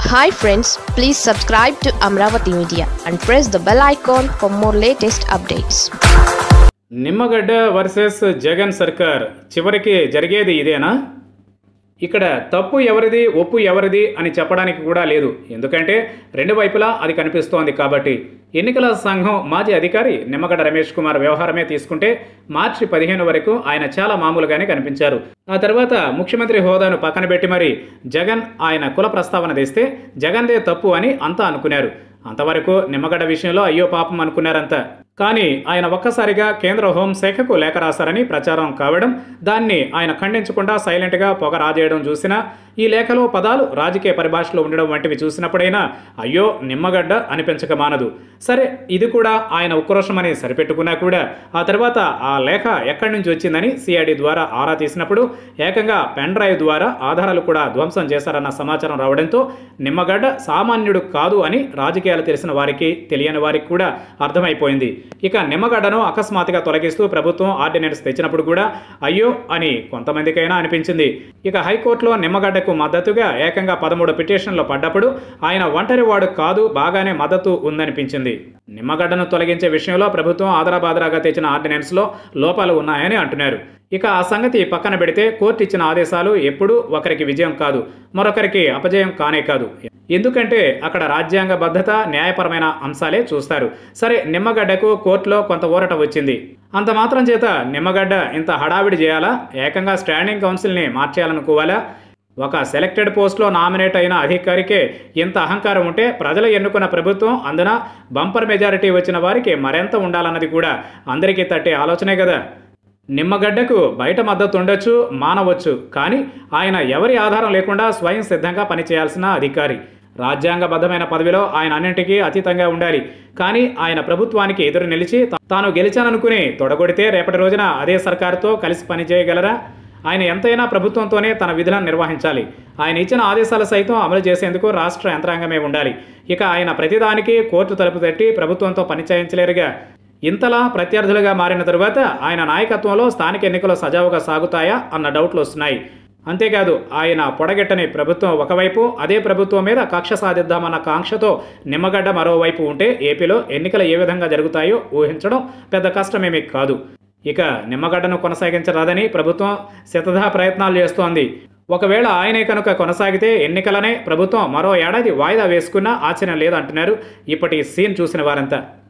hi friends please subscribe to Amaravati media and press the bell icon for more latest updates Nimmagadda versus Jagan సర్కార్ చివరికి జరిగేది ఇదేనా ఇక్కడ తప్పు ఎవరిది ఒప్పు ఎవరిది అని చెప్పడానికి కూడా లేదు ఎందుకంటే రెండు వైపులా అది కనిపిస్తోంది కాబట్టి ఎన్నికల సంఘం మాజీ అధికారి నిమ్మగడ్డ రమేష్ కుమార్ వ్యవహారమే తీసుకుంటే మార్చి పదిహేను వరకు ఆయన చాలా మామూలుగానే కనిపించారు ఆ తర్వాత ముఖ్యమంత్రి హోదాను పక్కన పెట్టి మరి జగన్ ఆయన కుల ప్రస్తావన తెస్తే జగన్దే తప్పు అని అంతా అనుకున్నారు అంతవరకు నిమ్మగడ్డ విషయంలో అయ్యో పాపం అనుకున్నారంతా కానీ ఆయన ఒక్కసారిగా కేంద్ర హోంశాఖకు లేఖ రాశారని ప్రచారం కావడం దాన్ని ఆయన ఖండించకుండా సైలెంట్గా పొగ రాజేయడం చూసినా ఈ లేఖలో పదాలు రాజకీయ పరిభాషలో ఉండడం వంటివి చూసినప్పుడైనా అయ్యో నిమ్మగడ్డ అనిపించక మానదు సరే ఇది కూడా ఆయన ఉక్రోషమని సరిపెట్టుకున్నా కూడా ఆ తర్వాత ఆ లేఖ ఎక్కడి నుంచి వచ్చిందని సిఐడి ద్వారా ఆరా తీసినప్పుడు ఏకంగా పెన్ డ్రైవ్ ద్వారా ఆధారాలు కూడా ధ్వంసం చేశారన్న సమాచారం రావడంతో నిమ్మగడ్డ సామాన్యుడు కాదు అని రాజకీయాలు తెలిసిన వారికి తెలియని వారికి కూడా అర్థమైపోయింది ఇక నిమ్మగడ్డను అకస్మాత్తుగా తొలగిస్తూ ప్రభుత్వం ఆర్డినెన్స్ తెచ్చినప్పుడు కూడా అయ్యో అని కొంతమందికైనా అనిపించింది ఇక హైకోర్టులో నిమ్మగడ్డకు మద్దతుగా ఏకంగా పదమూడు పిటిషన్లు పడ్డప్పుడు ఆయన ఒంటరివాడు కాదు బాగానే మద్దతు ఉందనిపించింది నిమ్మగడ్డను తొలగించే విషయంలో ప్రభుత్వం ఆదరాబాదరాగా తెచ్చిన ఆర్డినెన్స్లో లోపాలు ఉన్నాయని అంటున్నారు ఇక ఆ సంగతి పక్కన పెడితే కోర్టు ఇచ్చిన ఆదేశాలు ఎప్పుడూ ఒకరికి విజయం కాదు మరొకరికి అపజయం కానే కాదు ఎందుకంటే అక్కడ రాజ్యాంగ భద్రత న్యాయపరమైన అంశాలే చూస్తారు సరే నిమ్మగడ్డకు కోర్టులో కొంత ఊరట వచ్చింది అంత మాత్రం చేత నిమ్మగడ్డ ఇంత హడావిడి చేయాలా ఏకంగా స్టాండింగ్ కౌన్సిల్ని మార్చేయాలనుకోవాలా ఒక సెలెక్టెడ్ పోస్ట్లో నామినేట్ అయిన అధికారికే ఇంత అహంకారం ఉంటే ప్రజలు ఎన్నుకున్న ప్రభుత్వం అందున బంపర్ మెజారిటీ వచ్చిన వారికి మరెంత ఉండాలన్నది కూడా అందరికీ తట్టే ఆలోచనే కదా నిమ్మగడ్డకు బయట మద్దతు ఉండొచ్చు మానవచ్చు కానీ ఆయన ఎవరి ఆధారం లేకుండా స్వయం సిద్ధంగా పనిచేయాల్సిన అధికారి రాజ్యాంగబద్ధమైన పదవిలో ఆయన అన్నింటికీ అతీతంగా ఉండాలి కానీ ఆయన ప్రభుత్వానికి ఎదురు నిలిచి తాను గెలిచాననుకుని తొడగొడితే రేపటి రోజున అదే సర్కారుతో కలిసి పనిచేయగలరా ఆయన ఎంతైనా ప్రభుత్వంతోనే తన విధులను నిర్వహించాలి ఆయన ఇచ్చిన ఆదేశాలు సైతం అమలు చేసేందుకు రాష్ట్ర యంత్రాంగమే ఉండాలి ఇక ఆయన ప్రతిదానికి కోర్టు తలుపు తట్టి ప్రభుత్వంతో పనిచేయించలేరుగా ఇంతలా ప్రత్యర్థులుగా మారిన తరువాత ఆయన నాయకత్వంలో స్థానిక ఎన్నికలు సజావుగా సాగుతాయా అన్న డౌట్లు వస్తున్నాయి అంతేకాదు ఆయన పొడగెట్టని ప్రభుత్వం ఒకవైపు అదే ప్రభుత్వం మీద కక్ష సాధిద్దామన్న కాంక్షతో నిమ్మగడ్డ మరోవైపు ఉంటే ఏపీలో ఎన్నికలు ఏ విధంగా జరుగుతాయో ఊహించడం పెద్ద కష్టమేమీ కాదు ఇక నిమ్మగడ్డను కొనసాగించరాదని ప్రభుత్వం శతధా ప్రయత్నాలు చేస్తోంది ఒకవేళ ఆయనే కనుక కొనసాగితే ఎన్నికలనే ప్రభుత్వం మరో ఏడాది వాయిదా వేసుకున్నా ఆశ్చర్యం లేదంటున్నారు ఇప్పటి సీన్ చూసిన వారంతా